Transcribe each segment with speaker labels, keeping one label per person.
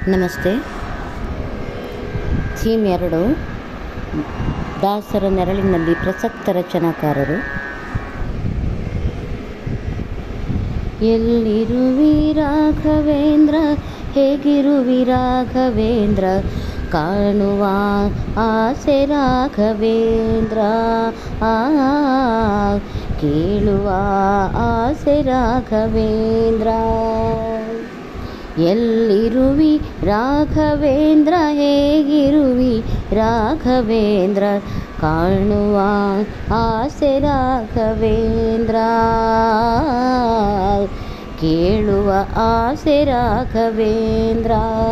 Speaker 1: ನಮಸ್ತೆ ಥೀಮ್ ಎರಡು ದಾಸರ ನೆರಳಿನಲ್ಲಿ ಪ್ರಸಕ್ತ ರಚನಾಕಾರರು ಎಲ್ಲಿರುವಿ ರಾಘವೇಂದ್ರ ಹೇಗಿರುವಿ ರಾಘವೇಂದ್ರ ಕಾಣುವ ಆಸೆ ರಾಘವೇಂದ್ರ ಆ ಕೇಳುವ ಆಸೆ ರಾಘವೇಂದ್ರ ಎಲ್ಲಿರುವಿ ರಾಘವೇಂದ್ರ ಹೇಗಿರುವಿ ರಾಘವೇಂದ್ರ ಕಾಣುವ ಆಸೆ ರಾಘವೇಂದ್ರ ಕೇಳುವ ಆಸೆ ರಾಘವೇಂದ್ರ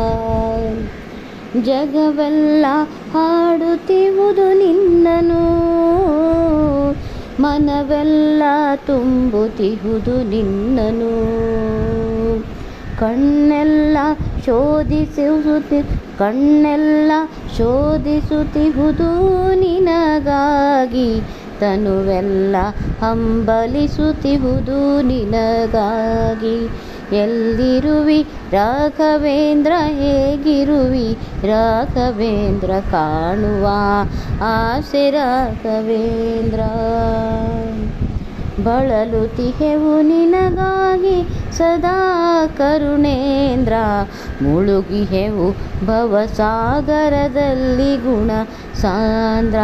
Speaker 1: ಜಗವೆಲ್ಲ ಹಾಡುತ್ತಿರುವುದು ನಿನ್ನನು ಮನವೆಲ್ಲ ತುಂಬುತ್ತಿಹುದು ನಿನ್ನನು ಕಣ್ಣೆಲ್ಲ ಶೋಧಿಸುತ್ತಿ ಕಣ್ಣೆಲ್ಲ ಶೋಧಿಸುತ್ತಿಹುದು ನಿನಗಾಗಿ ತನುವೆಲ್ಲ ಹಂಬಲಿಸುತ್ತಿಹುದು ನಿನಗಾಗಿ ಎಲ್ಲಿರುವಿ ರಾಘವೇಂದ್ರ ಹೇಗಿರುವಿ ರಾಘವೇಂದ್ರ ಕಾಣುವ ಆಸೆ ರಾಘವೇಂದ್ರ ಬಳಲುತಿಹೆವು ನಿನಗಾಗಿ ಸದಾ ಕರುಣೇಂದ್ರ ಮುಳುಗಿಹೆವು ಭವಸಾಗರದಲ್ಲಿ ಗುಣ ಸಾಂದ್ರ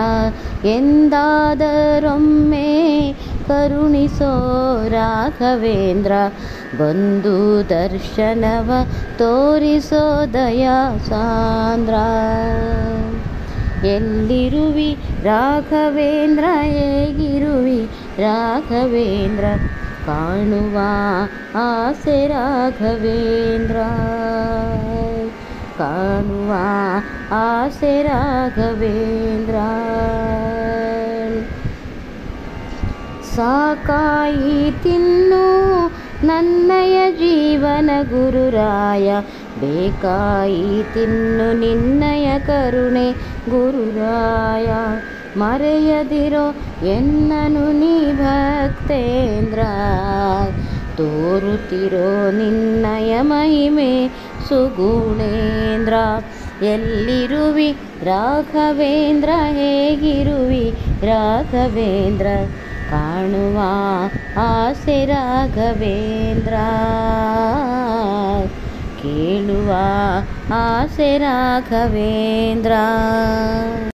Speaker 1: ಎಂದಾದರೊಮ್ಮೆ ಕರುಣಿಸೋ ರಾಘವೇಂದ್ರ ಬಂದು ದರ್ಶನವ ತೋರಿಸೋ ದಯಾ ಸಾಂದ್ರ ಎಲ್ಲಿರುವಿ ರಾಘವೇಂದ್ರ ಹೇಗಿರುವಿ ರಾಘವೇಂದ್ರ ಕಾಣುವ ಆಸೆ ರಾಘವೇಂದ್ರ ಕಾಣುವ ಆಸೆ ರಾಘವೇಂದ್ರ ಸಾಕಾಯಿ ತಿನ್ನು ನನ್ನಯ ಜೀವನ ಗುರುರಾಯ ಬೇಕಾಯಿ ತಿನ್ನು ನಿನ್ನಯ ಕರುಣೆ ಗುರುರಾಯ ಮರೆಯದಿರೋ ಎನ್ನನು ನೀ ಭಕ್ತೇಂದ್ರ ತೋರುತ್ತಿರೋ ನಿನ್ನಯ ಮಹಿಮೆ ಸುಗುಣೇಂದ್ರ ಎಲ್ಲಿರುವಿ ರಾಘವೇಂದ್ರ ಹೇಗಿರುವಿ ರಾಘವೇಂದ್ರ ಕಾಣುವ ಆಸೆ ರಾಘವೇಂದ್ರ ಕೇಳುವ ಆಸೆ ರಾಘವೇಂದ್ರ